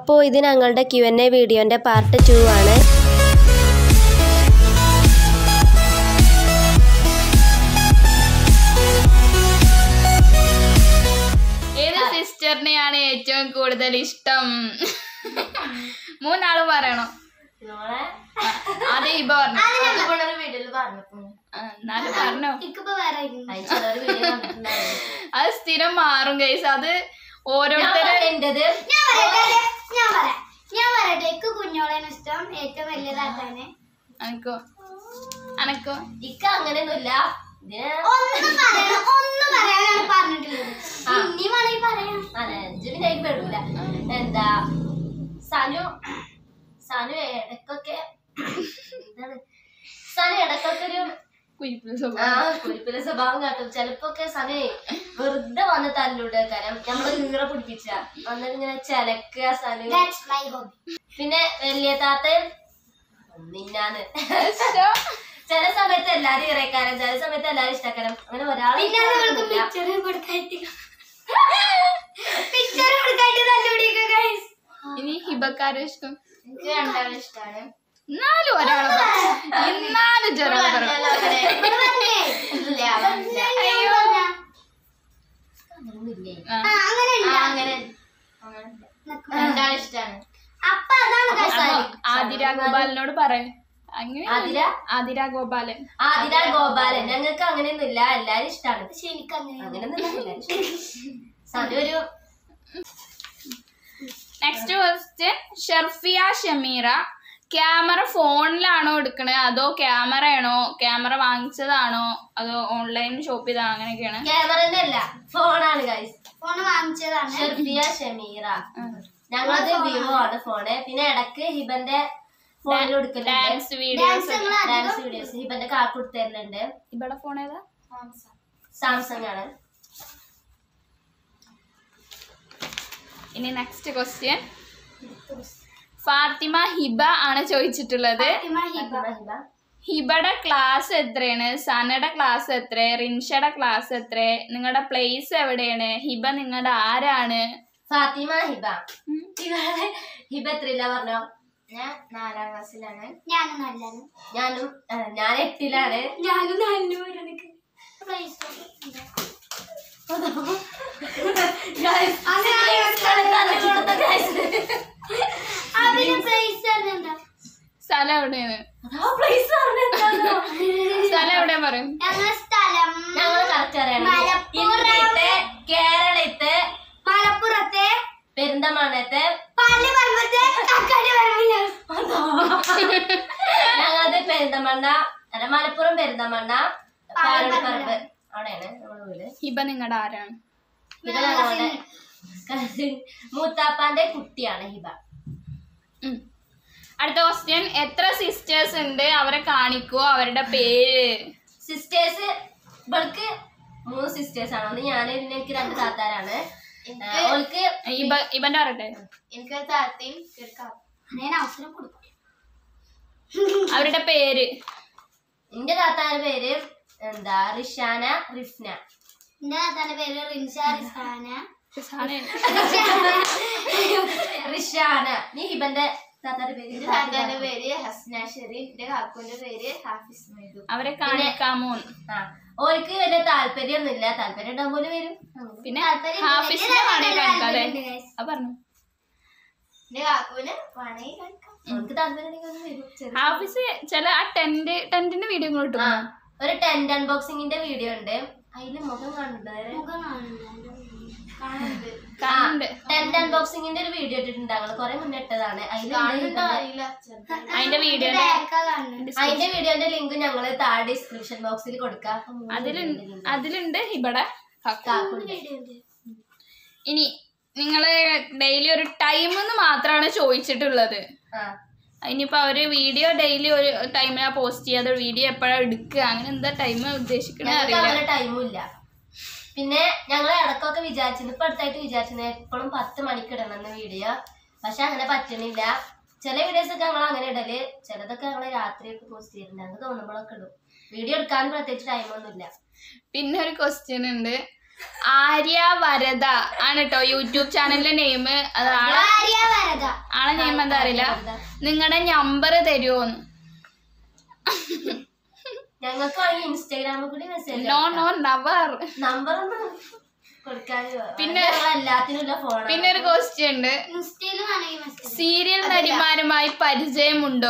അപ്പോൾ ഇത് ഞങ്ങളുടെ ക്യു എൻ എ വീഡിയോൻ്റെ പാർട്ട് ടു ആണ് ഏത് സിസ്റ്ററിനെയാണ് ഏറ്റവും കൂടുതൽ ഇഷ്ടം മൂന്നാള് പറയണോ ആ, ആദ്യം ഇബ പറഞ്ഞു വീഡിയോയിൽ പറഞ്ഞു ആ, എന്നാലും പറഞ്ഞോ എനിക്കിപ്പോ വേറെ ചിലര് വീഡിയോ കണ്ടിട്ടുണ്ടായിരുന്നു അത് സ്ഥിരം മാറും കൈസ് അത് ഓരോരുത്തര് എന്റേത് ഞാൻ പറയട്ടെ ഞാൻ പറയാം ഞാൻ പറയട്ടെ എനിക്ക് കുഞ്ഞോളേനെ ഇഷ്ടം ഏറ്റവും വലിയ താത്താനെ അനക്കോ അനക്കോ ഇക്ക അങ്ങനെയൊന്നുമില്ല ഇതിന് ഒന്നും പറയണം ഒന്നും പറയാനാണ് പറഞ്ഞിട്ടുള്ളത് ഇനി വേണമെങ്കിൽ പറയാം അതെ അഞ്ച് പിന്നെ അതിൽ പെടില്ല എന്താ സനു സനു ഇടക്കൊക്കെ എന്താണ് സനു ഇടക്കൊക്കെ ഒരു കുരിപ്പിൽ ആ സ്വഭാവം കുരിപ്പിലെ സ്വഭാവം കാട്ടും ചിലപ്പോക്കെ സനു വെറുതെ വന്ന് തല്ലൂടെ കാരണം നമ്മള് ഈറ പിടിപ്പിച്ച വന്നിട്ട് ഇങ്ങനെ ചിലക്കുക സനു ദാറ്റ്സ് മൈ ഹോബി പിന്നെ വലിയ താത്തയും നിന്നാന്ന് ചില സമയത്ത് എല്ലാരും ഇറക്കാരം ചില സമയത്ത് എല്ലാരും ഇഷ്ടക്കാരം അങ്ങനെ ഒരാളെ പിന്നെ അതുകൊണ്ട് ഇഷ്ടമൊന്നുമില്ല. പിക്ചർ കൊടുക്കായിട്ട് പിക്ചർ കൊടുക്കായിട്ട് തല്ലുപിടിക്കുക ഗൈസ് ഇനി ഹിബക്കാരും ഇഷ്ടം എനിക്ക് രണ്ടാളും ഇഷ്ടമാണ് എന്നാലും ഒരാളെ പറ. എന്നാലും ചെറിയ ഇവിടെ വന്നേ അയ്യോ പറഞ്ഞാ. അങ്ങനെയൊന്നുമില്ലേ ആ ആ, അങ്ങനെ ആ, ഉണ്ട്. അങ്ങനെ രണ്ടാളും ഇഷ്ടമാണ് അപ്പൊ അതാണ് guys. അപ്പൊ ആതിര ഗോപാലനോട് പറയും അങ്ങനെ ആതിര ആതിര ഗോപാലൻ ആതിര ഗോപാലൻ ഞങ്ങൾക്ക് അങ്ങനെയൊന്നുമില്ല എല്ലാരും ഇഷ്ടമാണ് പക്ഷെ എനിക്ക് അങ്ങനെ അങ്ങനെയൊന്നും സനു ഒരു next question Sherfiya Shameera camera ഫോണിലാണോ എടുക്കണത് അതോ ക്യാമറ ആണോ ക്യാമറ വാങ്ങിച്ചതാണോ അതോ ഓൺലൈൻ ഷോപ്പ് ചെയ്താണോ അങ്ങനെയൊക്കെയാണ് ക്യാമറന്റെ അല്ല ഫോണാണ് ഗൈസ് ഫോൺ വാങ്ങിച്ചതാണ് ഷെർഫിയ ഷമീറ ഞങ്ങളത് വിവോ ആണ് ഫോണ് പിന്നെ ഇടക്ക് ഹിബന്റെ ഫോണിൽ കൊടുക്കലുണ്ട് ഡാൻസ് വീഡിയോസ് ഡാൻസ് വീഡിയോസ് ഹിബന്റെ കാക്ക് കൊടുത്തരുന്നുണ്ട് ഇവിടെ ഫോൺ ഏതാ സാംസങ് ആണ് ഇനി നെക്സ്റ്റ് ക്വസ്റ്റ്യൻ ഫാത്തിമ ഹിബ ആണ് ചോദിച്ചിട്ടുള്ളത് ഫാത്തിമ ഹിബ. ഫാത്തിമ ഹിബ ഹിബയുടെ ക്ലാസ് എത്രയാണ് സനയുടെ ക്ലാസ് എത്ര റിൻഷയുടെ ക്ലാസ് എത്ര നിങ്ങളുടെ പ്ലേസ് എവിടെയാണ് ഹിബ നിങ്ങളുടെ ആരാണ് ഫാത്തിമ ഹിബ ഇവളെ ഹിബ എത്രയില്ല പറഞ്ഞോ ഞാൻ നാലാം ക്ലാസ്സിലാണ് ഞാനും നല്ലത് ഞാനും ആ, ഞാൻ എട്ടിലാണ് ഞാനും നല്ലൂര് എനിക്ക് Guys, തല്ലുകൊടുത്ത guys. അവന് പ്രൈസ് എന്താ സ്ഥലം എവിടെയാണ് അതാ place പറഞ്ഞെന്താന്നോ? സ്ഥലം എവിടെയാ പറയും ഞങ്ങളെ സ്ഥലം ഞങ്ങള് correct അറിയണം. മലപ്പുറം. ഇന്ത്യത്തെ കേരളത്തെ മലപ്പുറത്തെ പെരിന്തമണ്ണത്തെ പള്ളി പറമ്പത്തെ കക്കാട് പറമ്പില്ല ഞങ്ങളത് പെരിന്തമണ്ണ അല്ല മലപ്പുറം പെരിന്തമണ്ണ പാലപ്പറമ്പ് അവിടെയാണ് നമ്മുടെ വീട് ഹിബ നിങ്ങളുടെ ആരാണ് ഹിബ ഞങ്ങളുടെ cousin മൂത്താപ്പാന്റെ കുട്ടിയാണ് ഹിബ ഉം. അടുത്ത ക്വസ്റ്റ്യൻ എത്ര സിസ്റ്റേഴ്സ് ഉണ്ട് അവരെ കാണിക്കോ അവരുടെ പേര് സിസ്റ്റേഴ്സ് ഇവൾക്ക് മൂന്ന് സിസ്റ്റേഴ്സ് ആണ് ഒന്ന് ഞാൻ പിന്നെ എനിക്ക് രണ്ട് താത്താരാണ് ആ, ഓൾക്ക് ഇബ ഇബന്റെ പറയട്ടെ എനിക്ക് താത്തയും ഞാൻ അവസരം കൊടുക്കും അവരുടെ പേര് എന്റെ താത്താന്റെ പേര് എന്താ റിഷാന റിഫ്ന എന്റെ താത്താന്റെ പേര് റിൻഷ റിസാന റിഷാന നീ ഹിബന്റെ താത്താന്റെ പേര് താത്താന്റെ പേര് ഹസ്ന ഷെരീഫ് എന്റെ കാക്കുവിന്റെ പേര് ഹാഫിസ് മൈദു അവരെ കാണിക്കാമോ ആ ഓൾക്ക് വലിയ താല്പര്യമൊന്നുമില്ല താല്പര്യം ഉണ്ടാകുമ്പോൾ വരും പിന്നെ ഹാഫിസിനെ വേണമെങ്കിൽ കാണിക്കാം അല്ലേ അത് പറഞ്ഞു എന്റെ കാക്കുവിന് വേണമെങ്കിൽ കളിക്കാം ഓൾക്ക് താല്പര്യം ഉണ്ടെങ്കിൽ ഒന്ന് വരും ചെറിയ- ഹാഫിസ് ചില ആ ടെന്റ് ടെന്റിന്റെ വീഡിയോ ഇങ്ങോട്ട് ഇട്ടു ആ ഒരു ടെന്റ് അൺബോക്സിങ്ങിന്റെ വീഡിയോ ഉണ്ട് അതില് മുഖം കാണുന്നുണ്ട് മുഖം കാണുന്നുണ്ട് കാണുന്നുണ്ട് കാണുന്നുണ്ട് ടെന്റ് അൺബോക്സിങ്ങിന്റെ ഒരു വീഡിയോ ഇട്ടിട്ടുണ്ട് ഞങ്ങള് കുറെ മുന്നേ ഇട്ടതാണ് കാണുന്നുണ്ടോ അതിൽ അറിയില്ല ചെറുതായി. അതിന്റെ വീഡിയോ ബാക്കാ കാണുന്നുണ്ട് അതിന്റെ വീഡിയോന്റെ ലിങ്ക് ഞങ്ങള് താഴെ ഡിസ്ക്രിപ്ഷൻ ബോക്സിൽ കൊടുക്കാം അപ്പൊ മൂന്ന് അതിലുണ്ട് videoന്റെ link. അതിലുണ്ട് ഹിബടെ കാക്ക. കാക്കുണ്ട്. ഇനി നിങ്ങള് ഡെയിലി ഒരു ടൈം എന്ന് മാത്രമാണ് ചോദിച്ചിട്ടുള്ളത് ആ ഇനിയിപ്പോ അവര് വീഡിയോ ഡെയിലി ഒരു ടൈമിലാ പോസ്റ്റ് ചെയ്യാതെ വീഡിയോ എപ്പോഴാ എടുക്കുക അങ്ങനെ എന്താ ടൈം ഉദ്ദേശിക്കണേ ഞങ്ങൾക്ക് അറിയില്ല അങ്ങനെ ടൈമും ഇല്ല പിന്നെ ഞങ്ങൾ ഇടക്കൊക്കെ വിചാരിച്ചിരുന്നു ഇപ്പൊ അടുത്തായിട്ട് വിചാരിച്ചിരുന്നു എപ്പോഴും പത്ത് മണിക്ക് ഇടണമെന്ന് വീഡിയോ പക്ഷെ അങ്ങനെ പറ്റണില്ല ചില വീഡിയോസ് ഒക്കെ ഞങ്ങൾ അങ്ങനെ ഇടല് ചിലതൊക്കെ ഞങ്ങൾ രാത്രിയൊക്കെ പോസ്റ്റ് ചെയ്തിട്ടുണ്ട് ഞങ്ങൾക്ക് തോന്നുമ്പോഴൊക്കെ ഇടും വീഡിയോ എടുക്കാൻ പ്രത്യേകിച്ച് ടൈമൊന്നുമില്ല പിന്നെ ഒരു ക്വസ്റ്റ്യൻ ഉണ്ട് ആര്യ വരദ ആണ് കേട്ടോ യൂട്യൂബ് ചാനലിന്റെ നെയിം അത് ആളെ ഭാര്യ വരത ആളെ നെയിം എന്താ അറിയില്ല നിങ്ങളുടെ നമ്പർ തരുമോന്ന് ഞങ്ങൾക്ക് വേണമെങ്കിൽ ഇൻസ്റ്റാഗ്രാമിൽ കൂടി മെസ്സേജ് നോ നോ നവർ നമ്പർ ഒന്നും കൊടുക്കാൻ പിന്നെ- എല്ലാത്തിനുള്ള ഫോൺ പിന്നെ ഒരു ക്വസ്റ്റ്യൻ ഉണ്ട് ഇൻസ്റ്റയിലും വേണമെങ്കിൽ മെസ്സേജ് സീരിയൽ നടിമാരുമായി പരിചയമുണ്ടോ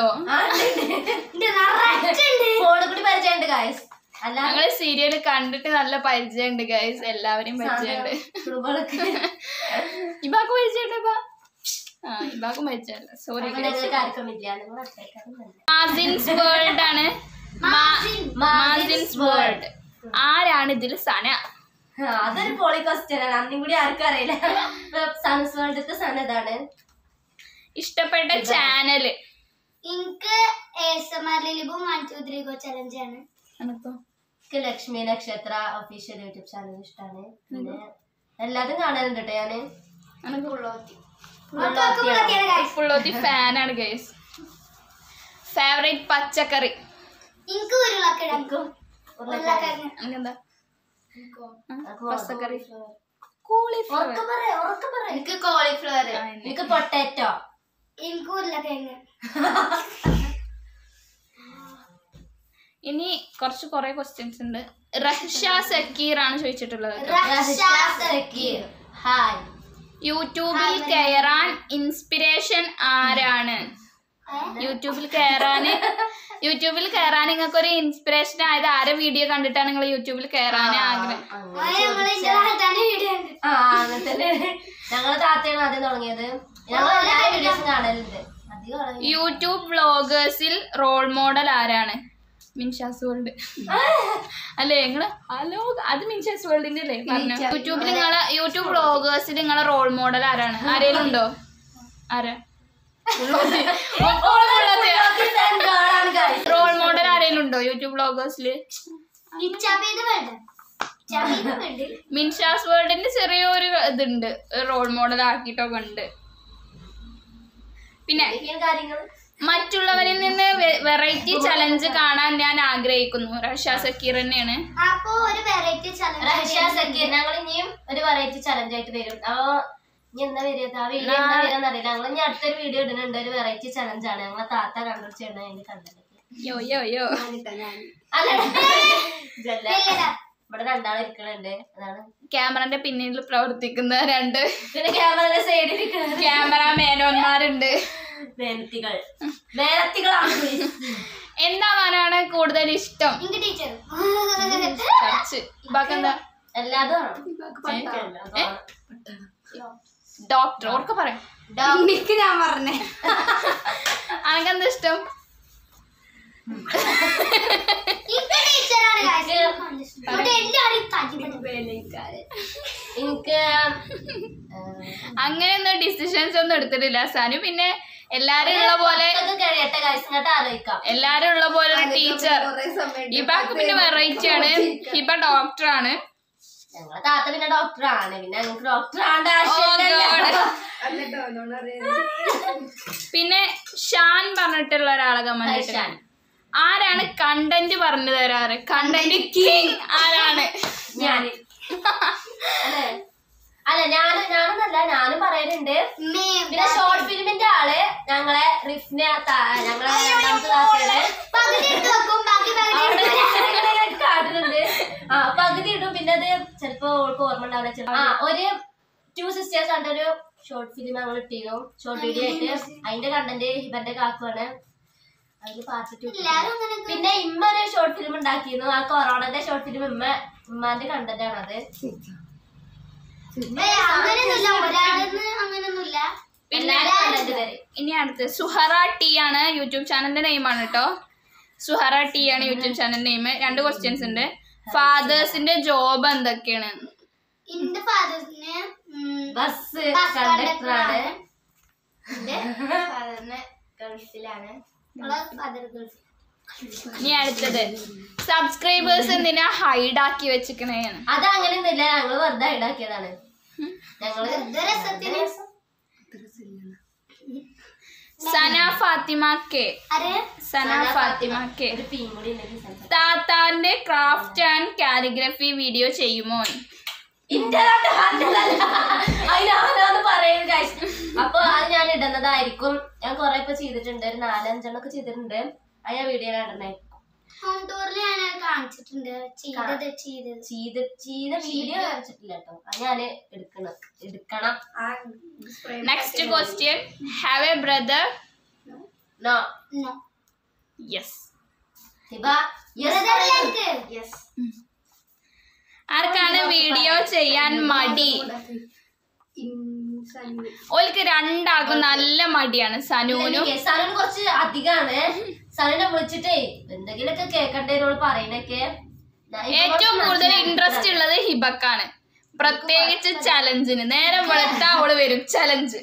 ഫോണിൽ കൂടി പരിചയമുണ്ട് ഗായ്സ് അല്ല ഞങ്ങള് സീരിയൽ കണ്ടിട്ട് നല്ല പരിചയമുണ്ട് ഗൈസ് എല്ലാവരെയും പരിചയമുണ്ട് കുടുംബങ്ങൾക്ക് ഇബാക്ക് പരിചയമുണ്ട് ഇബാ ആ ഇബാക്കും പരിചയമല്ല സോറി ഞങ്ങൾക്ക് ആർക്കും ഇല്ല നിങ്ങൾ അത്രയ്ക്കാരും മാസിൻസ് വേൾഡ് ആണ് മാസിൻസ് വേൾഡ് ആരാണ് ഇതിൽ സന ആ, അതൊരു പോളി ക്വസ്റ്റ്യൻ ആണ് അന്നും കൂടി ആർക്കും അറിയില്ല സൺസ് വേൾഡത്തെ സൺ ഇതാണ് ഇഷ്ടപ്പെട്ട ചാനല് എനിക്ക് ഏസമാർ ലിലിബും one two three go challenge ആണ് എനിക്ക് ലക്ഷ്മി നക്ഷത്ര ഒഫീഷ്യൽ യൂട്യൂബ് ചാനൽ ഇഷ്ടമാണ് പിന്നെ എല്ലാതും കാണാനുണ്ട് കേട്ടോ ഞാന് ഫുള്ളോത്തി ഫാനാണ് ഗൈസ് ഫേവറേറ്റ് പച്ചക്കറി എനിക്ക് ഉരുളക്കിഴങ്ങും ഉരുളക്കിഴങ്ങ് എന്താ എനിക്ക് പച്ചക്കറി ഉറക്കെ പറ ഉറക്കെ പറ എനിക്ക് കോളിഫ്ലവർ എനിക്ക് പൊട്ടാറ്റോ എനിക്ക് ഉരുളക്കിഴങ്ങ് ഇനി കുറച്ച് കുറെ ക്വസ്റ്റ്യൻസ് ഉണ്ട് റഹ്ഷ സക്കീർ ആണ് ചോദിച്ചിട്ടുള്ളത് സക്കീർ ഹായ് യൂട്യൂബിൽ കയറാൻ ഇൻസ്പിറേഷൻ ആരാണ് യൂട്യൂബിൽ കയറാൻ യൂട്യൂബിൽ കയറാൻ നിങ്ങൾക്ക് ഒരു ഇൻസ്പിറേഷൻ ആയത് ആരെ വീഡിയോ കണ്ടിട്ടാണ് നിങ്ങൾ യൂട്യൂബിൽ കയറാൻ ആഗ്രഹം ഞങ്ങൾ എന്റെ താത്താന്റെ വീഡിയോ ഉണ്ട് ആ അങ്ങനെ തന്നെ ഞങ്ങളെ താത്തയാണ് ആദ്യം തുടങ്ങിയത് ഞങ്ങൾ എല്ലാ വീഡിയോസും കാണലുണ്ട് അധികം കാണലില്ല. യൂട്യൂബ് വ്ളോഗേഴ്സിൽ റോൾ മോഡൽ ആരാണ് മിൻഷാസ് വേൾഡ് അല്ലേ നിങ്ങള് ഹലോ അത് മിൻഷാസ് വേൾഡിന്റെ അല്ലേ പറഞ്ഞു യൂട്യൂബിൽ നിങ്ങളെ യൂട്യൂബ് വ്ളോഗേഴ്സിൽ നിങ്ങളെ റോൾ മോഡൽ ആരാണ് ആരേലും ഉണ്ടോ ആരാ എന്താണ് guys? റോൾ മോഡൽ ആരേലും ഉണ്ടോ യൂട്യൂബ് വ്ളോഗേഴ്സിൽ ചബീത് വേണ്ട ചബീത് വേണ്ട മിൻഷാസ് വേൾഡിന്റെ ചെറിയൊരു ഇതുണ്ട് റോൾ മോഡൽ ആക്കിയിട്ടൊക്കെ ഉണ്ട് പിന്നെ ഇങ്ങനെ കാര്യങ്ങൾ മറ്റുള്ളവരിൽ നിന്ന് വെറൈറ്റി ചലഞ്ച് കാണാൻ ഞാൻ ആഗ്രഹിക്കുന്നു റഷ സക്കീർ തന്നെയാണ് അപ്പൊ ഒരു വെറൈറ്റി ചലഞ്ച് റഷ്യ സക്കീർ ഞങ്ങൾ ഇനിയും ഒരു വെറൈറ്റി ചലഞ്ച് ആയിട്ട് വരും അപ്പൊ ഇനി എന്താ വരിക ആ വീഡിയോ എന്താ വരിക അറിയില്ല ഞങ്ങൾ ഇനി അടുത്തൊരു വീഡിയോ ഇടുന്നുണ്ട് ഒരു വെറൈറ്റി ചലഞ്ച് ആണ് ഞങ്ങളെ താത്ത കണ്ടുപിടിച്ചാണ് അതിന്റെ കണ്ടത് യോ യോ യോ അല്ല ഇതല്ല. ഇവിടെ രണ്ടാൾ ഇരിക്കണുണ്ട് അതാണ് ക്യാമറന്റെ പിന്നിൽ പ്രവർത്തിക്കുന്ന രണ്ട് പിന്നെ ക്യാമറയുടെ സൈഡിൽ ഇരിക്കുന്നത് ക്യാമറ മേനോന്മാരുണ്ട് വേനത്തികൾ വേനത്തികളാണ് എന്താവാനാണ് കൂടുതൽ ഇഷ്ടം എനിക്ക് ടീച്ചർ ചർച്ച് ബാക്കെന്താ എല്ലാതും ആണ് ഡോക്ടർ ഓർക്ക പറയാം എനിക്ക് ഞാൻ പറഞ്ഞേ അനക്കെന്താ ഇഷ്ടം എനിക്ക് ടീച്ചറാണ് എല്ലാവരും താല്പര്യം എനിക്ക് അങ്ങനെയൊന്നും ഡിസിഷൻസ് ഒന്നും എടുത്തിട്ടില്ല സനു പിന്നെ എല്ലാരും ഉള്ള പോലെ ഇതൊക്കെ കഴിയട്ടെ കാശ് ഇങ്ങോട്ട് ആലോചിക്കാം എല്ലാരും ഉള്ള പോലെ ഒരു ടീച്ചർ ഹിബാക്ക് പിന്നെ വെറൈറ്റി ആണ് ഹിബ ഡോക്ടർ ആണ് ഞങ്ങളെ താത്ത പിന്നെ ഡോക്ടറാണ് പിന്നെ ഞങ്ങൾക്ക് ഡോക്ടർ ആണ്ട് Oh ആവശ്യമില്ല God. പിന്നെ ഷാൻ പറഞ്ഞിട്ടുള്ള ഒരാളെ കമന്റ് ഷാൻ. ആരാണ് കണ്ടന്റ് പറഞ്ഞു തരാറ് കണ്ടന്റ് കിങ് ആരാണ് ഞാന് അല്ലേ അല്ല ഞാന് ഞാനൊന്നല്ല ഞാനും പറയലുണ്ട് പിന്നെ ഷോർട്ട് ഫിലിമിന്റെ ആള് ഞങ്ങളെ റിഫ്നെ താ- ഞങ്ങളെ രണ്ടാമത്തെ താത്തയുടെ പകുതി എടുത്ത് വെക്കും ബാക്കി പകുതി അവിടെ ഇങ്ങനെ കാട്ടുന്നുണ്ട് ആ പകുതി ഇടും പിന്നെ അത് ചിലപ്പോ ഓൾക്ക് ഓർമ്മ ഉണ്ടാവില്ല ചിലപ്പോ ആ ഒരു ടു സിസ്റ്റേഴ്സ് കണ്ട ഒരു ഷോർട്ട് ഫിലിം ഞങ്ങൾ ഇട്ടിരുന്നു ഷോർട്ട് വീഡിയോ ആയിട്ട് അതിന്റെ കണ്ടന്റ് ഹിബന്റെ കാക്കുവാണ് അതില് പാർട്ടിട്ട് എല്ലാരും അങ്ങനെ പിന്നെ ഇമ്മ ഒരു ഷോർട്ട് ഫിലിം ഉണ്ടാക്കിയിരുന്നു ആ കൊറോണന്റെ ഷോർട്ട് ഫിലിം ഇമ്മ ഉമ്മാന്റെ കണ്ടന്റ് ആണ് അത് ഏയ് അങ്ങനെയൊന്നുമില്ല ഒരാളെന്ന് അങ്ങനെയൊന്നുമില്ല പിന്നെ കണ്ടന്റ് തരും ഇനി അടുത്ത് സുഹറ ടി ആണ് യൂട്യൂബ് ചാനലിന്റെ നെയിം ആണ് കേട്ടോ സുഹറ ടി ആണ് യൂട്യൂബ് ചാനൽ നെയിം രണ്ട് ക്വസ്റ്റ്യൻസ് ഉണ്ട് ഫാദേഴ്സിന്റെ ജോബ് എന്തൊക്കെയാണ് എന്റെ ഫാദേഴ്സിന് ബസ് Bus കണ്ടക്ടർ ആണ് സാധാരണ ഗൾഫിലാണ് ഫാദർ ഗൾഫ് ഇനി അടുത്തത് സബ്സ്ക്രൈബേഴ്സ് എന്തിനാ ഹൈഡ് ആക്കി വെച്ചിക്കണേന്ന് അത് അങ്ങനെയൊന്നുമില്ല ഞങ്ങള് വെറുതെ ഉണ്ടാക്കിയതാണ് ഞങ്ങള് വെറുതെ രസത്തിന് സന ഫാത്തിമ കെ അരെ സന ഫാത്തിമ കെ ഒരു പീം കൂടി ഉണ്ടെങ്കിൽ സംസാരിക്കാം. താത്താന്റെ ക്രാഫ്റ്റ് ആൻഡ് കാലിഗ്രഫി വീഡിയോ ചെയ്യുമോ ഇന്റേതാണ്ട് പറഞ്ഞതല്ല അതിനാണെന്ന് പറയുന്നത് guys. അപ്പൊ അത് ഞാൻ ഇടുന്നതായിരിക്കും ഞാൻ കൊറേ ഇപ്പൊ ചെയ്തിട്ടുണ്ട് ഒരു നാലഞ്ചെണ്ണം ഒക്കെ ചെയ്തിട്ടുണ്ട് അത് ഞാൻ വീഡിയോ ഇടണേ ഹോം ടൂറിൽ ഞാൻ കാണിച്ചിട്ടുണ്ട് ചെയ്തത് ചെയ്തത് ചെയ്ത് ചെയ്ത വീഡിയോ കാണിച്ചിട്ടില്ല കേട്ടോ അത് ഞാന് എടുക്കണം എടുക്കണം next question have a brother no No. Yes Hiba yes Yes. ആർക്കാണ് വീഡിയോ ചെയ്യാൻ മടി ഓൽക്ക് രണ്ടാൾക്കും നല്ല മടിയാണ് സനുവിനും എനിക്ക് സനന് കുറച്ച് അധികാണ് സനനെ വിളിച്ചിട്ടേ എന്തെങ്കിലുമൊക്കെ കേക്കണ്ടേരോട് പറയണൊക്കെ ഞാൻ ഇപ്പൊ ഏറ്റവും കുറച്ച് കൂടുതൽ മനസ്സിലാക്കി. ഇൻട്രസ്റ്റ് ഉള്ളത് ഹിബക്കാണ് പ്രത്യേകിച്ച് ചലഞ്ചിന് നേരം വെളുത്താ അവള് വരും ചലഞ്ച്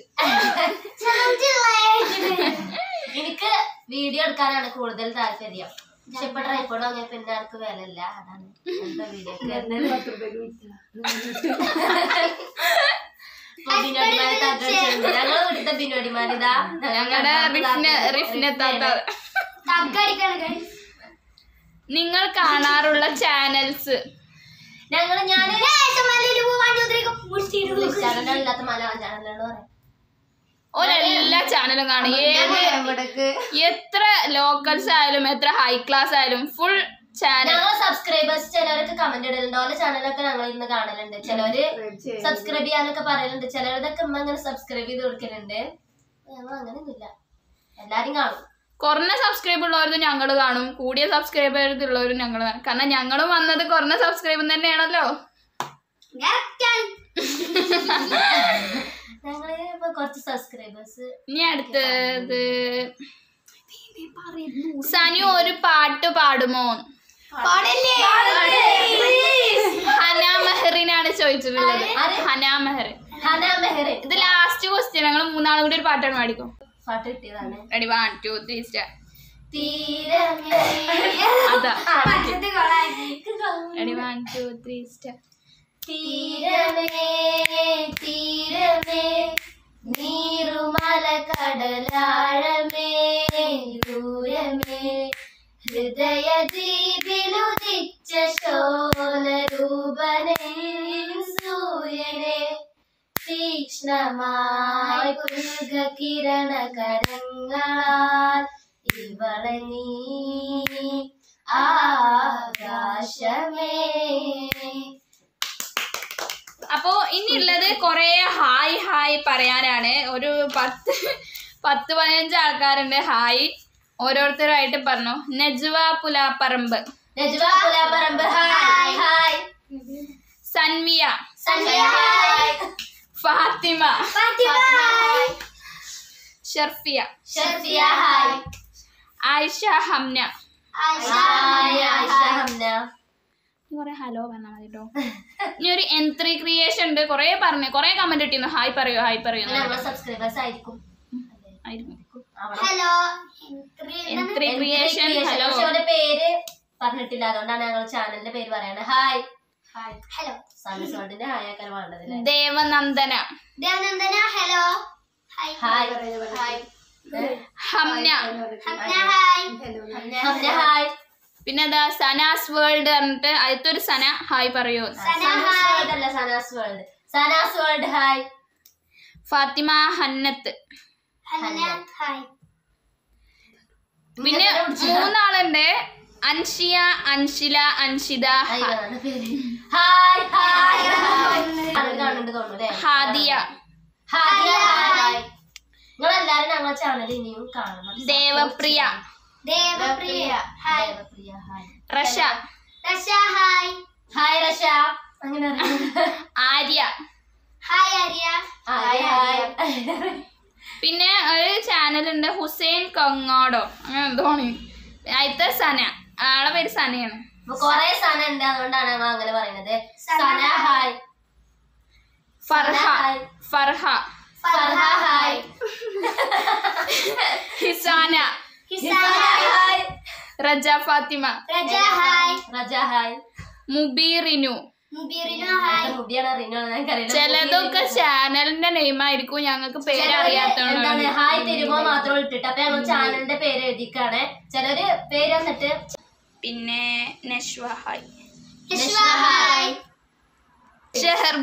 എനിക്ക് വീഡിയോ എടുക്കാനാണ് കൂടുതൽ താല്പര്യം പക്ഷെ ഇപ്പൊ ട്രൈപ്പോഡ് അങ്ങനെ പിന്നെ ആർക്ക് വിലയില്ല അതാണ് എന്താ വീഡിയോ ഞങ്ങള് വീട്ടിലത്തെ ബിനോടിമാരിതാ ഞങ്ങളുടെ റിഫ്ന റിഫ്നെത്താത്ത തക്കടിക്കാണ് guys. നിങ്ങൾ കാണാറുള്ള ചാനൽസ് ഞങ്ങള് ഞാന് ദേശമലയിൽ പോവാൻ ചോദിക്കും മുട്ടിയിട്ട് ചാനലാണ് ഇല്ലാത്ത മലയാളം ചാനലാണ് പറയാം ഓരെല്ലാ ചാനലും കാണും ഏത് എത്ര ലോക്കൽസ് ആയാലും എത്ര ഹൈ ക്ലാസ് ആയാലും ഫുൾ ചാനൽ ഞങ്ങൾ സബ്സ്ക്രൈബേഴ്സ് ചിലരൊക്കെ കമന്റ് ഇടലുണ്ട് ഓരോ ചാനലൊക്കെ ഞങ്ങൾ ഇന്ന് കാണലുണ്ട് ചിലവര് സബ്സ്ക്രൈബ് ചെയ്യാനൊക്കെ പറയലുണ്ട് ചിലരതൊക്കെ ഉമ്മ അങ്ങനെ സബ്സ്ക്രൈബ് ചെയ്ത് കൊടുക്കലുണ്ട് ഞങ്ങൾ അങ്ങനെയൊന്നുമില്ല എല്ലാരും കാണും കുറഞ്ഞ സബ്സ്ക്രൈബ് ഉള്ളവരും ഞങ്ങൾ കാണും കൂടിയ സബ്സ്ക്രൈബേഴ്സ് ഉള്ളവരും ഞങ്ങൾ കാണും കാരണം ഞങ്ങളും വന്നത് കുറഞ്ഞ സബ്സ്ക്രൈബ് തന്നെയാണല്ലോ Correct ആണ്. ഞങ്ങള് ഇപ്പൊ കുറച്ച് സബ്സ്ക്രൈബേഴ്സ് ഇനി അടുത്തത് സനു ഒരു പാട്ട് പാടുമോ പാടല്ലേ? ഹന മെഹറിനാണ് ചോദിച്ചിട്ടുള്ളത് ഹന മെഹറിൻ ഹന മെഹറിൻ ഇത് ലാസ്റ്റ് ക്വസ്റ്റ്യൻ ഞങ്ങൾ മൂന്നാളും കൂടി ഒരു പാട്ടാണ് പാടിക്കും പാട്ട് കിട്ടിയതാണ് ready one two three start തീരമേ അതാ പച്ചത്ത് കൊളാക്കി. Ready one two three start തീരമേ തീരമേ നീറുമല കടലാഴമേ ദൂരമേ ഹൃദയ ദീപിലുദിച്ച ശോലരൂപനേ സൂര്യനെ തീക്ഷ്ണമായി പുൽക കിരണ കരങ്ങളാൽ ഇവളെ നീ ആകാശമേ അപ്പോ ഇനിയുള്ളത് കൊറേ ഹായ് ഹായ് പറയാനാണ് ഒരു പത്ത് പത്ത് പതിനഞ്ച് ആൾക്കാരുണ്ട് ഹായ് ഓരോരുത്തരായിട്ട് പറഞ്ഞു Najwa Pulapparamba Najwa Pulapparamba hi hi Sanviya Sanjaya hi Fathima Fathima hi. Sharfiya Sharfiya hi Ayisha Hamna Ayisha. Hi Ayisha Hamna ഇനി കൊറേ ഹലോ പറഞ്ഞാൽ മതി കേട്ടോ ഇനി ഒരു എൻ ത്രീ ക്രിയേഷൻ ഉണ്ട് കൊറേ പറഞ്ഞു കൊറേ കമന്റ് ഇട്ടിരുന്നു ഹായ് പറയൂ ഹായ് പറയൂ എന്ന് നമ്മളെ സബ്സ്ക്രൈബേഴ്സ് ആയിരിക്കും ആയിരുന്നു അവിടെ ഹലോ ഇത്രയും എൻ എന്താണ്? ത്രീ ക്രിയേഷൻ ഹലോ പക്ഷെ അവരുടെ പേര് പറഞ്ഞിട്ടില്ല അതുകൊണ്ടാണ് ഞങ്ങൾ ചാനലിന്റെ പേര് പറയണത് ഹായ് ഹായ് ഹലോ സൺസോൾട്ടിന്റെ ഹായ് ആക്കാൻ വേണ്ടതില്ലേ Devanandana Devanandana hello hi hi hi Hamna Hamna hi Hamna hi പിന്നെ അതാ സനാസ് വേൾഡ് പറഞ്ഞിട്ട് അടുത്തൊരു സന ഹായ് പറയൂ സനാസ് വേൾഡ് അല്ല Sana's world Sana's world hi Fathima Hannath Hanna hi പിന്നെ മൂന്നാളുണ്ട് അൻഷിയ അൻഷില അൻഷിത ഹായ് എന്നാണ് പേര് ഹായ് ഹായ് ഹായ് കാണുന്നുണ്ട് തോന്നുന്നു ഹാദിയ ഹായ് ഹായ് നിങ്ങളെല്ലാരും ഞങ്ങളെ ചാനൽ ഇനിയും കാണണം Devapriya Devapriya hi Devapriya hi Rasha Rasha hi hi Rasha അങ്ങനെ അറിയാം. Arya hi Arya hi hi പിന്നെ ഒരു ചാനൽ ഉണ്ട് ഹുസൈൻ കങ്ങാടോ അങ്ങനെ എന്തോ ആണ് ആദ്യത്തെ സന ആളെ പേര് സനയാണ് അപ്പൊ കൊറേ സന ഉണ്ട് അതുകൊണ്ടാണ് ഞങ്ങൾ അങ്ങനെ പറയുന്നത് Sana hi Farha hi. Farha Farha hi Hisana Hisana hi Raja Fathima Raja hi Raja hi മുബീറിനു മുബീറിനു ഹായ് മുടിയാണ് അറിയുന്നത് ഞങ്ങൾക്കറിയില്ല ചിലതൊക്കെ ചാനലിന്റെ നെയിം ആയിരിക്കും ഞങ്ങൾക്ക് എന്താണ് പേരറിയാത്തോണ്ടാണ് ഹായ് തരുമോ മാത്രം ഇട്ടിട്ട് അപ്പൊ ഞങ്ങൾ ചാനലിന്റെ പേര് എഴുതിക്കാണ് ചിലര് പേര് വന്നിട്ട് പിന്നെ Nashwa hi Vishwa hi Shehar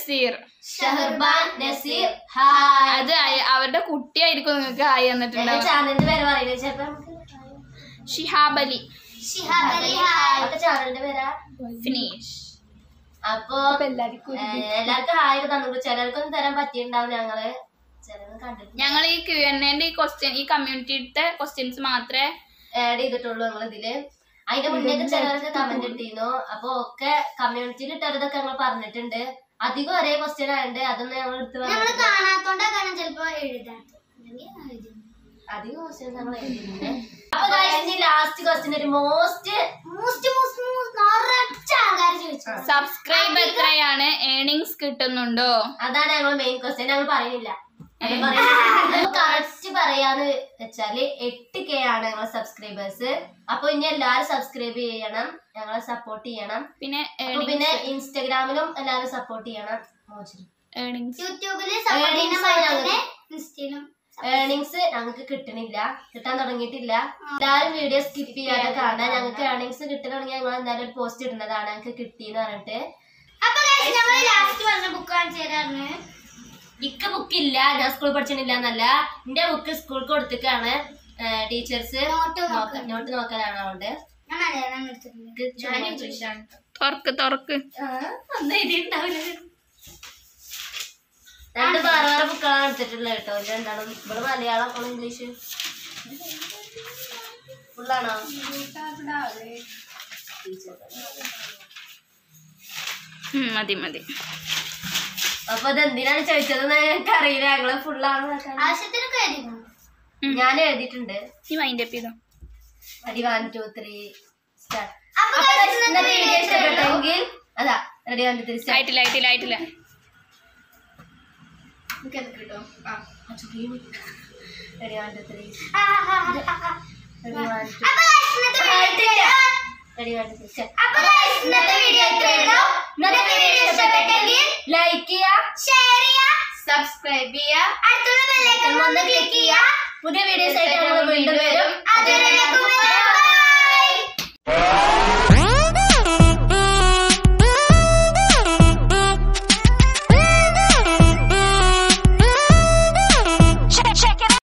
Naseer Shaharban Naseer hi അത് അയ- അവരുടെ കുട്ടിയായിരിക്കും നിങ്ങൾക്ക് ആയി തന്നിട്ടുണ്ടാവുക ചാനലിന്റെ പേര് പറയുന്നത് ചിലപ്പോ നമുക്ക് ഷിഹാബ് അലി ഷിഹാബ് അലി ഹായ് അവരുടെ ചാനലിന്റെ പേരാ ഫിനീഷ് അപ്പൊ ഏഹ്, എല്ലാവർക്കും ഹായ് തന്നു ചിലർക്കൊന്നും തരാൻ പറ്റിയിട്ടുണ്ടാവും ഞങ്ങള് ചിലരും കണ്ടിട്ട് ഞങ്ങൾ ഈ ക്യു എൻ എന്റെ ഈ ക്വസ്റ്റ്യൻ ഈ കമ്മ്യൂണിറ്റിയുടെ ക്വസ്റ്റ്യൻസ് മാത്രമേ ആഡ് ചെയ്തിട്ടുള്ളൂ ഞങ്ങൾ ഇതില് അതിന്റെ മുന്നേക്ക് ചിലർക്ക് കമന്റ് ഇട്ടിരുന്നു അപ്പൊ ഒക്കെ കമ്മ്യൂണിറ്റിയിൽ ഇട്ടതൊക്കെ ഞങ്ങൾ പറഞ്ഞിട്ടുണ്ട് അധികം ഒരേ ക്വസ്റ്റ്യൻ ആയതുകൊണ്ട് അതൊന്നും ഞങ്ങൾ എടുത്ത് നമ്മള് പറഞ്ഞിട്ടില്ല. കാണാത്തോണ്ടാ കാരണം ചിലപ്പോ എഴുതാത്തത് അല്ലെങ്കിൽ എഴുതും. അധികം ക്വസ്റ്റ്യൻ ഞങ്ങൾ എഴുതിയിട്ടുണ്ട് അപ്പൊ guys, ഇനി ലാസ്റ്റ് ക്വസ്റ്റ്യൻ ഒരു മോസ്റ്റ് മൂസ്റ്റ് മൂസ്റ്റ് മൂസ്റ്റ് നിറച്ച ആൾക്കാർ ചോദിച്ചു സബ്സ്ക്രൈബ് എത്രയാണ് ഏണിങ്സ് കിട്ടുന്നുണ്ടോ അതാണ് ഞങ്ങൾ മെയിൻ ക്വസ്റ്റ്യൻ ഞങ്ങൾ പറയുന്നില്ല കറക്റ്റ് പറയാന്ന് വെച്ചാല് എട്ട് കെ ആണ് ഞങ്ങളെ സബ്സ്ക്രൈബേഴ്സ് അപ്പൊ ഇനി എല്ലാരും സബ്സ്ക്രൈബ് ചെയ്യണം ഞങ്ങളെ സപ്പോർട്ട് ചെയ്യണം പിന്നെ അപ്പൊ പിന്നെ ഇൻസ്റ്റഗ്രാമിലും എല്ലാരും സപ്പോർട്ട് ചെയ്യണം മോചനം ഏണിങ്സ് യൂട്യൂബില് സപ്പോർട്ട് ചെയ്യുന്ന പോലെ തന്നെ ഇൻസ്റ്റയിലും ഏർണിങ്സ് ഞങ്ങൾക്ക് കിട്ടണില്ല കിട്ടാൻ തുടങ്ങിയിട്ടില്ല എല്ലാവരും വീഡിയോ സ്കിപ്പ് ചെയ്യാതെ കാണാൻ ഞങ്ങൾക്ക് ഏർണിങ്സ് കിട്ടണമെങ്കിൽ ഞങ്ങൾ എന്തായാലും ഒരു പോസ്റ്റ് ഇടുന്നതാണ് ഞങ്ങൾക്ക് കിട്ടിയെന്ന് പറഞ്ഞിട്ട് അപ്പൊ guys, ഞങ്ങള് ലാസ്റ്റ് പറഞ്ഞ ബുക്ക് കാണിച്ചു തരാറുണ്ട് ഇക്ക് ബുക്ക് ഇല്ല ഞാൻ സ്കൂളിൽ പഠിച്ചിട്ടില്ല എന്നല്ല എന്റെ ബുക്ക് സ്കൂളിൽ കൊടുത്തിട്ടാണ് ടീച്ചേഴ്സ് നോട്ട് നോക്ക്. നോട്ട് നോക്കാനാണ് അതുകൊണ്ട് ഞാൻ മലയാളം എടുത്തിട്ടുണ്ട് തുറക്ക് തുറക്ക് രണ്ട് വേറെ വേറെ ബുക്കുകളാണ് എടുത്തിട്ടുള്ളത് കേട്ടോ ഇത് രണ്ടാളും ഇവിടെ മലയാളം ഓൾ ഇംഗ്ലീഷ് ഫുള്ളാണോ ഉം, മതി മതി അപ്പൊ ഇത് എന്തിനാണ് ചോദിച്ചതെന്ന് ഞങ്ങൾക്ക് അറിയില്ല ഞങ്ങള് ഫുള്ളാണ് ആവശ്യത്തിനൊക്കെ എഴുതിയിരുന്നു ഞാൻ എഴുതിയിട്ടുണ്ട് ഈ മൈൻഡ് അപ്പ് ചെയ്തോ ready one two three start അപ്പൊ അപ്പൊ guys, ഇന്നത്തെ വീഡിയോ ഇഷ്ടപ്പെട്ടെങ്കിൽ അതാ ready one two three start ആയിട്ടില്ല ആയിട്ടില്ല ആയിട്ടില്ല റെഡി വൺ ടു ത്രീ ആ, ആ, ആ, ആ, ആ. റെഡി വൺ ടു അപ്പൊ guys, ഇന്നത്തെ video ready one two three start അപ്പൊ guys, ഇന്നത്തെ വീഡിയോ ഇത്രയുള്ളൂ ഇന്നത്തെ വീഡിയോ ഇഷ്ടപ്പെട്ടെങ്കിൽ ലൈക്ക് ചെയ്യുക ഷെയർ ചെയ്യുക സബ്സ്ക്രൈബ് ചെയ്യുക അടുത്തുള്ള ബെല്ലൈക്കൺ ഒന്ന് ക്ലിക്ക് ചെയ്യുക പുതിയ വീഡിയോസ് ആയിട്ട് ഞങ്ങൾ വീണ്ടും വരും അതുവരെ ബൈ